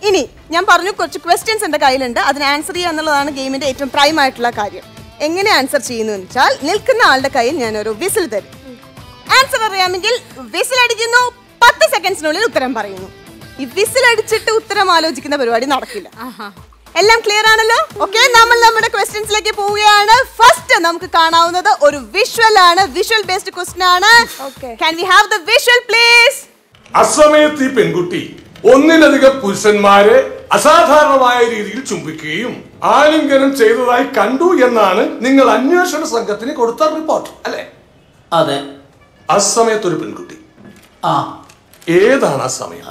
ഇനി ഞാൻ പറഞ്ഞു കുറച്ച് ക്വസ്റ്റ്യൻസ് എൻ്റെ കയ്യിലുണ്ട് അതിന് ആൻസർ ചെയ്യുക എന്നുള്ളതാണ് ഗെയിമിന്റെ ഏറ്റവും പ്രൈം ആയിട്ടുള്ള കാര്യം എങ്ങനെ ആൻസർ ചെയ്യുന്നു എന്ന് വെച്ചാൽ നിൽക്കുന്ന ആളുടെ കയ്യിൽ ഞാൻ ഒരു വിസിൽ തരും ആൻസർ അറിയാമെങ്കിൽ വിസിൽ അടിക്കുന്നു പത്ത് സെക്കൻഡ്സിനുള്ളിൽ ഉത്തരം പറയുന്നു ഈ വിസിൽ അടിച്ചിട്ട് ഉത്തരം ആലോചിക്കുന്ന പരിപാടി നടക്കില്ല എല്ലാം ക്ലിയർ ആണല്ലോ ഓക്കെ നമ്മൾ നമ്മുടെ ക്വസ്റ്റ്യൻസിലേക്ക് പോവുകയാണ് ഫസ്റ്റ് നമുക്ക് കാണാവുന്നത് ഒരു വിഷ്വൽ ആണ് വിഷ്വൽ ബേസ്ഡ് ക്വസ്റ്റ്യൻ ആണ് can we have the visual please അസമയത്ത് ഈ പെൺകുട്ടി ഒന്നിലധികം പുരുഷന്മാരെ അസാധാരണമായ രീതിയിൽ ചുംബിക്കുകയും ആലിംഗനം ചെയ്തതായി കണ്ടു എന്നാണ് നിങ്ങൾ അന്വേഷണ സംഘത്തിന് കൊടുത്ത റിപ്പോർട്ട് അല്ലെ അതെ അസമയത്ത് ഒരു പെൺകുട്ടി ആ ഏതാണ് ആ സമയം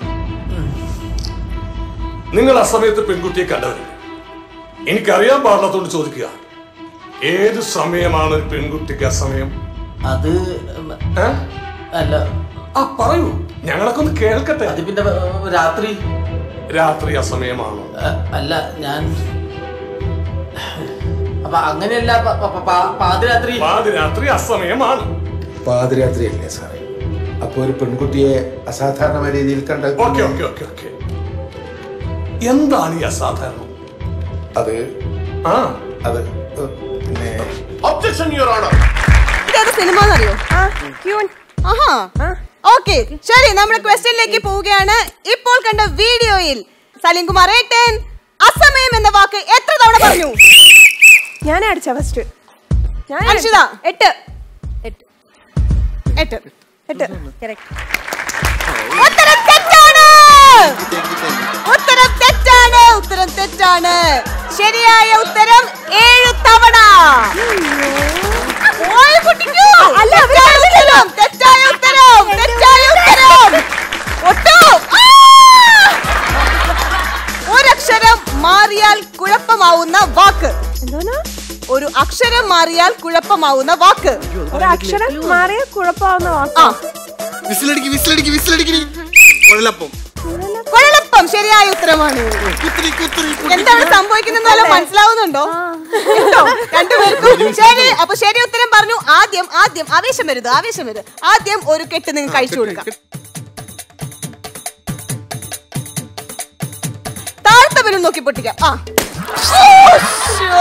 നിങ്ങൾ അസമയത്ത് പെൺകുട്ടിയെ കണ്ടവരല്ലേ എനിക്കറിയാൻ പാടില്ലാത്തോണ്ട് ചോദിക്കുക ഏത് സമയമാണ് ഒരു പെൺകുട്ടിക്ക് അസമയം അത് ഉം, ഏ? അല്ല ആ പറയൂ ഞങ്ങളൊക്കെ ഒന്ന് കേൾക്കട്ടെ അത് പിന്നെ ഉം, രാത്രി രാത്രി അസമയമാണോ അ, അല്ല ഞാൻ അപ്പൊ അങ്ങനെയല്ല പ- പ- പ- പാതിരാത്രി പാതിരാത്രി അസമയമാണ് പാതിരാത്രിയല്ലേ സാറേ അപ്പൊ ഒരു പെൺകുട്ടിയെ അസാധാരണമായ രീതിയിൽ കണ്ട ഓക്കെ ഓക്കെ ഓക്കെ ഓക്കെ എന്താണ് ഈ അസാധാരണം അത് ആ അത് ഏഹ്, പിന്നെ ഒബ്ജക്ഷൻ യുവർ ഓണർ ഇതേത് സിനിമ എന്നറിയോ ആഹാ ഓക്കെ ശരി നമ്മുടെ ക്വസ്റ്റ്യനിലേക്ക് പോവുകയാണ് ഇപ്പോൾ കണ്ട വീഡിയോയിൽ സലീം കുമാർ ഏട്ടൻ അസമയം എന്ന വാക്ക് എത്ര തവണ പറഞ്ഞു ഞാൻ അടിച്ച ഫസ്റ്റ് ഞാൻ അൻഷിത എട്ട് എട്ട് എട്ട് ഉത്തരം തെറ്റാണ് ഉത്തരം തെറ്റാണ് ഉത്തരം തെറ്റാണ് ശരിയായ ഉത്തരം ഏഴ് തവണ ഓയ് കുട്ടിക്കൂ. തെറ്റായ ഉത്തരം, തെറ്റായ ഉത്തരം തെറ്റായ ഉത്തരം ഒട്ടു. ആ! ഒരക്ഷരം മാറിയാൽ കുഴപ്പമാവുന്ന വാക്ക് എന്തോന്നാ ഒരു അക്ഷരം മാറിയാൽ കുഴപ്പമാവുന്ന വാക്ക് ഒരു അക്ഷരം മാറിയ കുഴപ്പമാവുന്ന വാക്ക് ആ വിസിലടിക്ക് വിസിലടിക്ക് വിസിലടിക്ക് കൊഴലപ്പം കുഴലപ്പം ശരിയായ ഉത്തരമാണ് കുത്തിരി കുത്തിരി എന്താണ് സംഭവിക്കുന്നത് വല്ലതും മനസ്സിലാവുന്നുണ്ടോ കേട്ടോ? രണ്ടുപേർക്കും ശരി അപ്പൊ ശരി ഉത്തരം പറഞ്ഞു ആദ്യം ആദ്യം ആവേശം വരുത് ആവേശം വരുത് ആദ്യം ഒരു കെട്ട് നിങ്ങൾ കഴിച്ചു കൊടുക്കാം താഴത്തെ ബലൂൺ നോക്കി പൊട്ടിക്കാം ആ ശ്ശോ.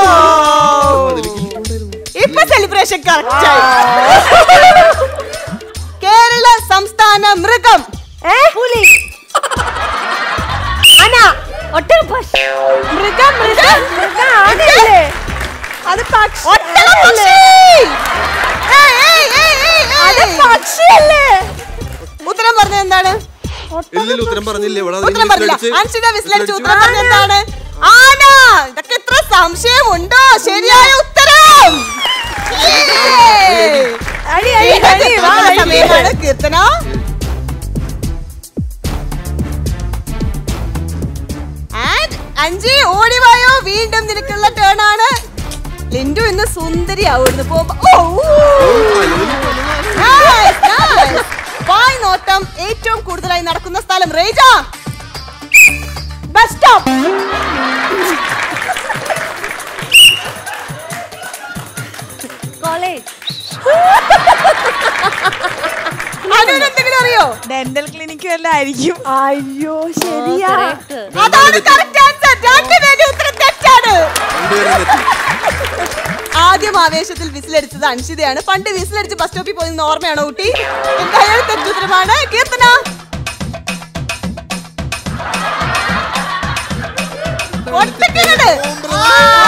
ഇപ്പൊ സെലിബ്രേഷൻ കറക്റ്റ് കേരള സംസ്ഥാന മൃഗം ഏ പുലി അന ഒട്ടകം മൃഗം മൃഗം മൃഗം ആനയല്ലേ അത് പക്ഷി ഒട്ടകം പക്ഷി. ഏയ്, ഏയ്, ഏയ്, ഏയ്, അത് ഏയ്. പക്ഷിയല്ലേ ഉത്തരം പറഞ്ഞത് എന്താണ് ഇല്ലല്ലോ ഉത്തരം പറഞ്ഞില്ലേ ഇവിടെ ഉത്തരം പറഞ്ഞില്ല അൻഷിത വിസിലടിച്ചു ഉത്തരം പറഞ്ഞത് എന്താണ് ആന ഇതൊക്കെ ഇത്ര സംശയമുണ്ടോ ശരിയായ ഉത്തരം Yay! അടി അടി അടി വാ, ഉള്ള അടി. സമയമാണ് കീർത്തന ആൻഡ് അഞ്ചി ഓടിവായോ വീണ്ടും നിനക്കുള്ള ടേൺ ആണ് ലിൻഡു ഇന്ന് സുന്ദരിയാവുന്നു പോകുമ്പോ ഓ Nice, nice. വായ് നോട്ടം ഏറ്റവും കൂടുതലായി നടക്കുന്ന സ്ഥലം റേജ ബസ് സ്റ്റോപ്പ് കോളേജ് അനുവിന് എന്തെങ്കിലും അറിയോ ഡെന്റൽ ക്ലിനിക്ക് വല്ല ആയിരിക്കും അയ്യോ ശരിയാ അതാണ് കറക്റ്റ് ആൻസർ രണ്ടുപേരും ഉത്തരം തെറ്റാണ് ആദ്യം ആവേശത്തിൽ വിസിലടിച്ചത് അൻഷിതയാണ് പണ്ട് വിസിലടിച്ച് ബസ് സ്റ്റോപ്പിൽ പോയി ഓർമ്മയാണോ ഊട്ടി എന്തായാലും തെറ്റുത്തരമാണ് കീർത്തന ഒറ്റക്കനട്. ആ.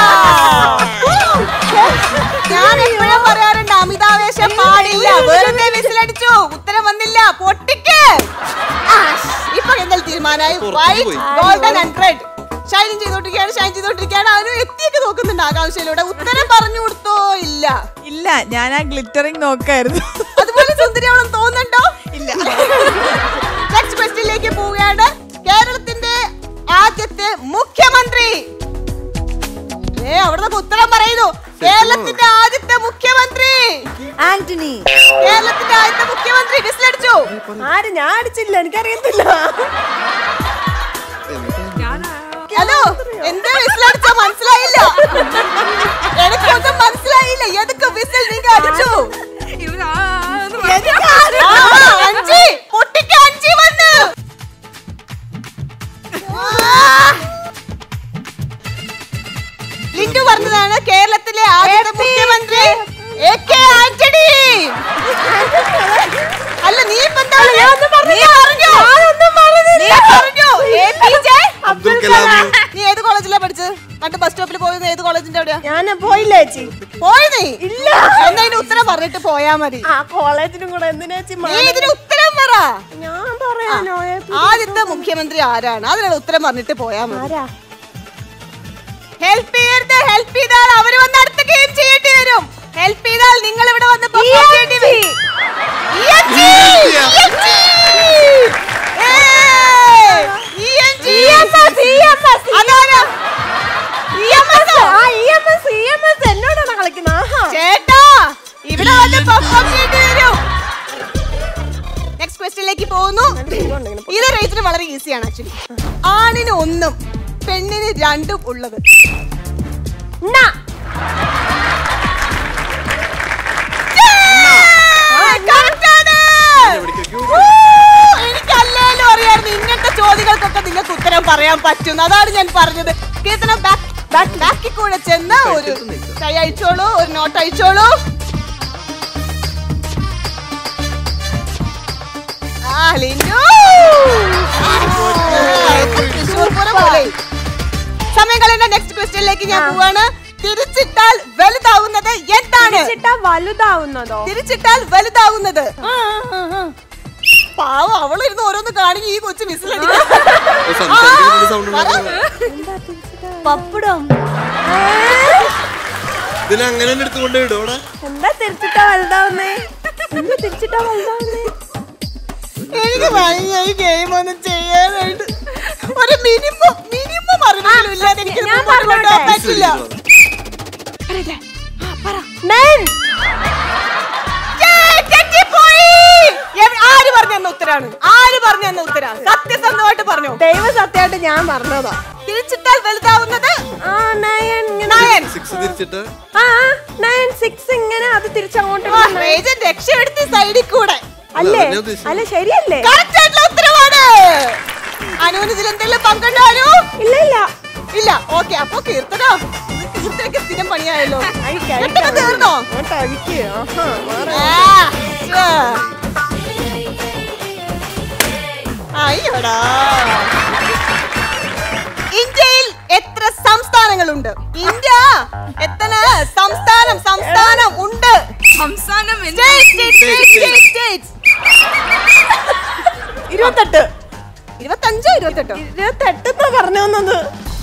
ഞാൻ എപ്പോഴും പറയാറുണ്ട് അമിതാവേശം പാടില്ല വെറുതെ വിസിലടിച്ചു ഉത്തരം വന്നില്ല പൊട്ടിക്ക് ആ, ഇപ്പൊ എന്നാൽ തീരുമാനമായി white golden and red shining ചെയ്തോണ്ടിരിക്കുകയാണ് ഷൈൻ ചെയ്തോണ്ടിരിക്കുകയാണ് അവന് എത്തിയൊക്കെ നോക്കുന്നുണ്ട് ആകാംക്ഷയിലൂടെ ഉത്തരം പറഞ്ഞു കൊടുത്തോ ഇല്ല ഇല്ല ഞാൻ ആ ഗ്ലിറ്ററിങ് നോക്കായിരുന്നു അതുപോലെ സുന്ദരിയാവണം തോന്നുന്നുണ്ടോ ഇല്ല നെക്സ്റ്റ് ക്വസ്റ്റ്യനിലേക്ക് പോവുകയാണ് കേരളത്തിന്റെ ആദ്യത്തെ മുഖ്യമന്ത്രി ഏ അവിടുന്ന് ഉത്തരം പറയുന്നു കേരളത്തിന്റെ ആദ്യത്തെ മുഖ്യമന്ത്രി ആന്റണി കേരളത്തിന്റെ ആദ്യത്തെ മുഖ്യമന്ത്രി വിസിലടിച്ചു ആര് ഞാൻ അടിച്ചില്ല എനിക്കറിയത്തില്ല ഹലോ എന്താ വിസിലടിച്ച മനസ്സിലായില്ല എനിക്കൊന്നും മനസ്സിലായില്ല എതൊക്കെ വിസിൽ നിങ്ങൾ അടിച്ചു ആ, അഞ്ചി പൊട്ടിക്ക് അഞ്ചി വന്ന് ആദ്യത്തെ മുഖ്യമന്ത്രി എ കെ ആന്റണി അല്ല നീ ഇപ്പൊ എന്താ നീ പറഞ്ഞോ നീ പറഞ്ഞോ A P J Abdul Kalam നീ ഏത് കോളേജിലാ പഠിച്ചത് പണ്ട് ബസ് സ്റ്റോപ്പിൽ പോയത് ഏത് കോളേജിന്റെ അവിടെയാ ഞാൻ പോയില്ല ചേച്ചി പോയി നീ ഇല്ല എന്നാ ഇതിന് ഉത്തരം പറഞ്ഞിട്ട് പോയാ മതി ആ കോളേജിനും കൂടെ എന്തിനാ ചേച്ചി നീ ഇതിന് ഉത്തരം പറ ഞാൻ പറയാനോ ഏ, പി- ആദ്യത്തെ മുഖ്യമന്ത്രി ആരാണ് അതിനുള്ള ഉത്തരം പറഞ്ഞിട്ട് പോയാ മതി ആരാ ഹെൽപ്പ് ചെയ്യരുത് ഹെൽപ്പ് ചെയ്താൽ അവര് വന്ന് അടുത്ത ഗെയിം ചെയ്യേണ്ടി വരും ഹെൽപ്പ് ചെയ്താൽ നിങ്ങൾ ഇവിടെ വന്ന് perform ചെയ്യേണ്ടി വരും. ENG! ENG! ഏയ്! ENG! അതാരാ? EMS ഓ? ആ EMS, EMS എന്നോടാണ് കളിക്കുന്നത് ആഹാ ചേട്ടാ ഇവിടെ വന്ന് പെർഫോം ചെയ്യേണ്ടി വരും നെക്സ്റ്റ് ക്വസ്റ്റ്യനിലേക്ക് പോകുന്നു ഇത് റേറ്റിന് വളരെ ഈസിയാണ് ആക്ച്വലി ആണിന് ഒന്നും പെണ്ണിന് രണ്ടും ഉള്ളത് ന. Correct ആണ്. ഊ, എനിക്കല്ലേലും അറിയാമായിരുന്നു ഇങ്ങനത്തെ ചോദ്യങ്ങൾക്കൊക്കെ നിങ്ങൾക്ക് ഉത്തരം പറയാൻ പറ്റും അതാണ് ഞാൻ പറഞ്ഞത് കീർത്തനം ബാക്ക് ബാക്ക് ബാക്കിൽ കൂടെ ചെന്ന് ഒരു കൈ അയച്ചോളൂ ഒരു നോട്ട് അയച്ചോളൂ ആ ലിൻഡു ആ, തൃശ്ശൂർ പൂരം പോലെ. സമയം കളയേണ്ട നെക്സ്റ്റ് ക്വസ്റ്റ്യനിലേക്ക് ഞാൻ പോവാണ് തിരിച്ചിട്ടാൽ വലുതാവുന്നത് എന്താണ് തിരിച്ചിട്ടാ വലുതാവുന്നതോ തിരിച്ചിട്ടാൽ വലുതാവുന്നത് പാവം അവളിരുന്ന് ഓരോന്ന് കാണിക്കും ഈ കൊച്ചു മിസ്സിലടിക്കും സംസാരിക്കുന്ന സൗണ്ട് പപ്പടം ഇതിനെ അങ്ങനെ തന്നെ എടുത്തുകൊണ്ട് ഇടോടെ എന്താ തിരിച്ചിട്ടാ വലുതാവുന്നേ എന്താ തിരിച്ചിട്ടാ വലുതാവുന്നേ എനിക്ക് ഭയങ്കര ഈ ഗെയിം ഒന്നും ചെയ്യാനായിട്ട് ഒരു മിനിമം മിനിമം അറിവുകളും ഇല്ലാതെ എനിക്ക് ഞാൻ മുമ്പോട്ട് കൊണ്ടുപോകാൻ പറഞ്ഞോട്ടെ? പറ്റില്ല Men. ഏയ്, തെറ്റിപ്പോയി. എവ- ആര് പറഞ്ഞെന്ന ഉത്തരാണ് ആര് പറഞ്ഞെന്ന ഉത്തരാണ് സത്യസന്ധമായിട്ട് പറഞ്ഞു ദൈവ സത്യമായിട്ട് ഞാൻ പറഞ്ഞതാ തിരിച്ചിട്ടാൽ വലുതാവുന്നത് ആ നയൻ ഇങ്ങനെ- നയൻ സിക്സ് തിരിച്ചിട്ട് ആ നയൻ സിക്സ് ഇങ്ങനെ അത് തിരിച്ചങ്ങോട്ട് ആ, റേജൻ രക്ഷപ്പെടുത്തി സൈഡിൽ കൂടെ അല്ലേ അതന്നെ ഉദ്ദേശിച്ചത്. അല്ല ശരിയല്ലേ കറക്റ്റ് ആയിട്ടുള്ള ഉത്തരവാണ് അനുവിന് ഇതിൽ എന്തെങ്കിലും പങ്കുണ്ടോ അനു ഇല്ല ഇല്ല ഇല്ല ഓക്കെ അപ്പൊ കീർത്തനോ ഇത് കീർത്തനക്ക് സ്ഥിരം പണിയായല്ലോ അഴിക്ക്, പെട്ടെന്ന് അഴിക്ക്. തീർന്നോ അങ്ങോട്ട് അഴിക്ക്. ആഹാ, മാറ്. ആ, ശ്ശേ. അയ്യോടാ ഇന്ത്യയിൽ എത്ര സംസ്ഥാനങ്ങളുണ്ട് ഇന്ത്യ എത്ര സംസ്ഥാനം സംസ്ഥാനം ഉണ്ട് സംസ്ഥാനം States, states, states, states, states. ഇരുപത്തെട്ട് ഇരുപത്തഞ്ചോ ഇരുപത്തെട്ടോ ഇരുപത്തെട്ട് എന്നാ പറഞ്ഞു വന്നത്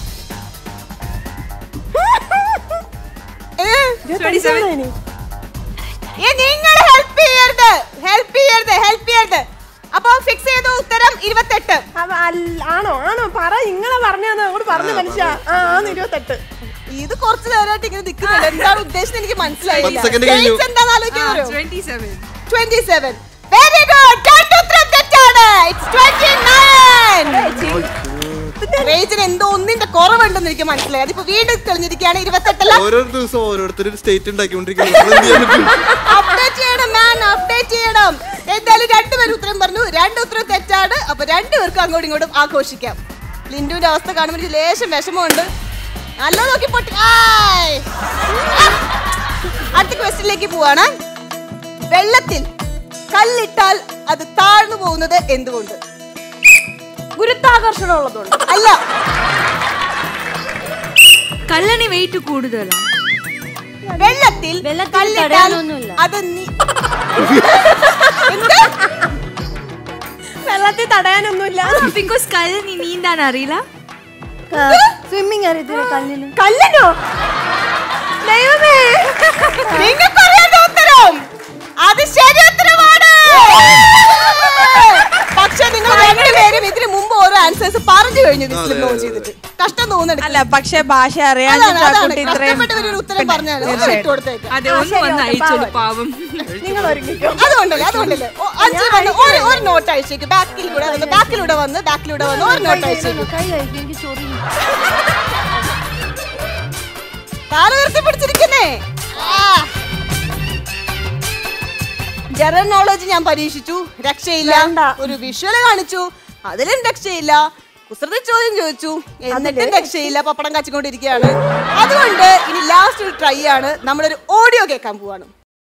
ഏ? ഇരുപത്തഞ്ചാണോ ഇനി? ഏ, നിങ്ങൾ ഹെൽപ്പ് ചെയ്യരുത് ഹെൽപ്പ് ചെയ്യരുത് ഹെൽപ്പ് ചെയ്യരുത് അപ്പൊ ഫിക്സ് ചെയ്തു ഉത്തരം ഇരുപത്തെട്ട് അവ- അല്ല- ആണോ ആണോ പറ ഇങ്ങളെ പറഞ്ഞു അങ്ങോട്ട് പറഞ്ഞു മനുഷ്യ ആ ആന്ന് ഇരുപത്തെട്ട് ഇത് കുറച്ച് നേരമായിട്ട് ഇങ്ങനെ നിൽക്കുന്നുണ്ട് എന്താണ് ഉദ്ദേശം എനിക്ക് മനസ്സിലായില്ല പത്ത് second കഴിഞ്ഞു. States എന്താന്ന് ആലോചിക്കാൻ twenty seven twenty seven very good രണ്ട് ഉത്തരം തെറ്റാണ് ഇറ്റ്സ് ട്വന്റി നയൻ റേജിന് എന്തോ ഒന്നിന്റെ കുറവുണ്ടെന്ന് എനിക്ക് മനസ്സിലായി അതിപ്പോ വീണ്ടും തെളിഞ്ഞിരിക്കുകയാണ് ഇരുപത്തെട്ടല്ല ഓരോ ദിവസം ഓരോരുത്തർ സ്റ്റേറ്റ് ഉണ്ടാക്കിക്കൊണ്ടിരിക്കുന്നത് നമ്മൾ എന്ത് ചെയ്യാൻ പറ്റും അപ്ഡേറ്റ് ചെയ്യണം മാൻ അപ്ഡേറ്റ് ചെയ്യണം എന്തായാലും രണ്ടുപേരും ഉത്തരം പറഞ്ഞു രണ്ട് ഉത്തരം തെറ്റാണ് അപ്പൊ രണ്ടുപേർക്കും അങ്ങോട്ടും ഇങ്ങോട്ടും ആഘോഷിക്കാം ലിൻഡുവിന്റെ അവസ്ഥ കാണുമ്പോൾ എനിക്ക് ലേശം വിഷമമുണ്ട് നല്ല നോക്കി പൊട്ടി ആയ്. ആ. അടുത്ത ക്വസ്റ്റ്യനിലേക്ക് പോവാണ് വെള്ളത്തിൽ കല്ലിട്ടാൽ അത് താഴ്ന്നു പോകുന്നത് എന്തുകൊണ്ട് ഗുരുത്വാകർഷണം ഉള്ളതുകൊണ്ട് അല്ല കല്ലണി വെയിറ്റ് കൂടുതലാണ് വെള്ളത്തിൽ വെള്ളത്തിൽ കല്ലിട്ടാൽ തടയാനൊന്നുമില്ല. അത് നീ- എന്ത് വെള്ളത്തിൽ തടയാനൊന്നുമില്ല ബിക്കോസ് കല്ലിന് നീന്താൻ അറിയില്ല സ്വിമ്മിങ് അറിയത്തില്ല കല്ലിന് കല്ലിനോ ദൈവമേ നിങ്ങൾക്കറിയാത്ത ഉത്തരം അത് ശരി ഉത്തരമാണ് പക്ഷെ നിങ്ങൾ രണ്ടുപേരും ഇതിന് മുമ്പ് ഓരോ ആൻസേഴ്സ് പറഞ്ഞു കഴിഞ്ഞു ലിസ്റ്റിൽ ബ്ലോ ചെയ്തിട്ട് കഷ്ടം തോന്നുന്നുണ്ട് അല്ല പക്ഷെ ഭാഷ അറിയാൻ അതാണ് അതാണ് കുട്ടി ഇത്രയും കഷ്ടപ്പെട്ടവർ ഒരു ഉത്തരം പറഞ്ഞാൽ ഇട്ട് കൊടുത്തേക്കാം അതെ ഒന്ന് വന്ന് അയച്ചോളൂ പാവം നിങ്ങൾ ഒരുങ്ങിക്കോ അതുകൊണ്ടല്ലേ അതുകൊണ്ടല്ലേ ഓ, അഞ്ച് വന്ന് ഒരു ഒരു നോട്ട് അയച്ചേക്ക് ബാക്കിലൂടെ വന്ന് ബാക്കിലൂടെ വന്ന് ബാക്കിലൂടെ വന്ന് ഒരു നോട്ട് അയച്ചേക്കും കൈ കഴിക്കും എനിക്ക് ചൊറി കാല ഉയർത്തി പിടിച്ചിരിക്കുന്നേ ജനറൽ നോളജ് ഞാൻ പരീക്ഷിച്ചു രക്ഷയില്ല വേണ്ട. ഒരു വിഷ്വല് കാണിച്ചു അതിലും രക്ഷയില്ല കുസൃതി ചോദ്യം ചോദിച്ചു എന്നിട്ടും രക്ഷയില്ല പപ്പടം കാച്ചിക്കൊണ്ടിരിക്കുകയാണ് അതുകൊണ്ട് ഇനി ലാസ്റ്റ് ഒരു ട്രൈ ആണ് നമ്മളൊരു ഓഡിയോ കേൾക്കാൻ പോവാണ്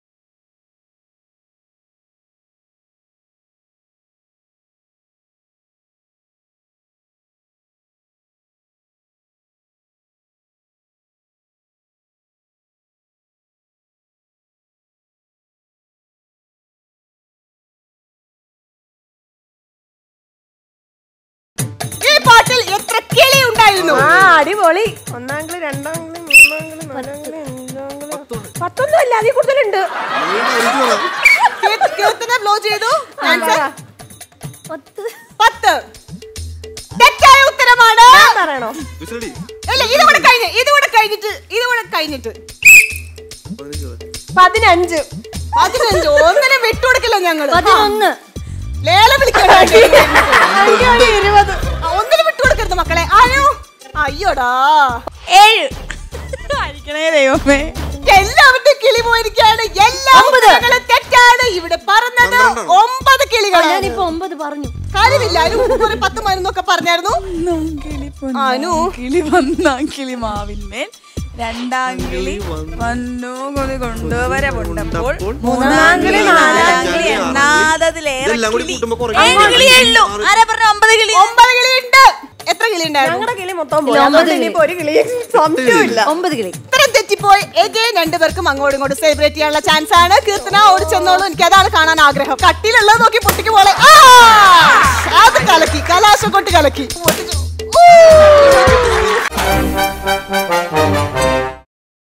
ഈ പാട്ടിൽ എത്ര കിളി ഉണ്ടായിരുന്നു ആ അടിപൊളി ഒന്നാം കിളി രണ്ടാം കിളി മൂന്നാം കിളി നാലാം കിളി അഞ്ചാം കിളി പത്തൊന്നും അല്ല അതിൽ കൂടുതലുണ്ട് കീർത്തി- കീർത്തന ബ്ലോ ചെയ്തു ആ, ആൻസർ പറ. പത്ത് തെറ്റായ ഉത്തരമാണ് ഞാൻ പറയണോ വിസിലടി ഇല്ല ഇതുകൂടെ കഴിഞ്ഞ് ഇതുകൂടെ കഴിഞ്ഞിട്ട് ഇതുകൂടെ കഴിഞ്ഞിട്ട് പതിനഞ്ച് പറ. പതിനഞ്ച് പതിനഞ്ച് ഒന്നിനും വിട്ടുകൊടുക്കില്ല ഞങ്ങൾ പതിനൊന്ന് ലേലം വിളിക്കണം അയ്യോടി ഇരുപത് ഒന്നിനും വിട്ടുകൊടുക്കരുത് മക്കളെ ആനു അയ്യോടാ ഏഴ് അടിക്കണേ ദൈവമേ എല്ലാവരുടെയും കിളി പോയിരിക്കുകയാണ് എല്ലാ ഉത്തരങ്ങളും തെറ്റാണ് ഇവിടെ പറഞ്ഞത് പന്ത്രണ്ടാണ്. ഒമ്പത് കിളികളാണ് ഞാനിപ്പോ ഒമ്പത് പറഞ്ഞു കാര്യമില്ല അനു ഒരു പത്ത് മരുന്നൊക്കെ പറഞ്ഞായിരുന്നു കിളി അനു കിളി വന്നാം കിളി മാവിന്മേൽ രണ്ടാം കിളി വന്നു കൊതി കൊണ്ടുവരെ കൊണ്ടപ്പോൾ മൂന്നാം കിളി നാലാം കിളി എണ്ണാതതിലേറെ ഇതെല്ലാം കൂടി കിളി. കൂട്ടുമ്പോ കുറേ ഏഴ് കിളിയേ ഉള്ളൂ ആരാ പറഞ്ഞ ഒമ്പത് കിളി ഒമ്പത് കിളി ഉണ്ട് എത്ര കിളി ഉണ്ടായിരുന്നു ഞങ്ങളുടെ കിളി മൊത്തം പോയി അതുകൊണ്ട് ഇനിയിപ്പോ ഒരു കിളി സംശയമില്ല ഒമ്പത് കിളി ഇത്രയും തെറ്റിപ്പോയി എഗെയിൻ രണ്ടുപേർക്കും അങ്ങോട്ടും ഇങ്ങോട്ടും സെലിബ്രേറ്റ് ചെയ്യാനുള്ള ചാൻസ് ആണ് കീർത്തന ഓടിച്ചെന്നോളൂ എനിക്ക് അതാണ് കാണാൻ ആഗ്രഹം കട്ടിലുള്ളത് നോക്കി പൊട്ടിക്ക് പോലെ ആ! അത് കലക്കി കലാശം കൊണ്ട് കലക്കി പൊട്ടിച്ചു. ഊ!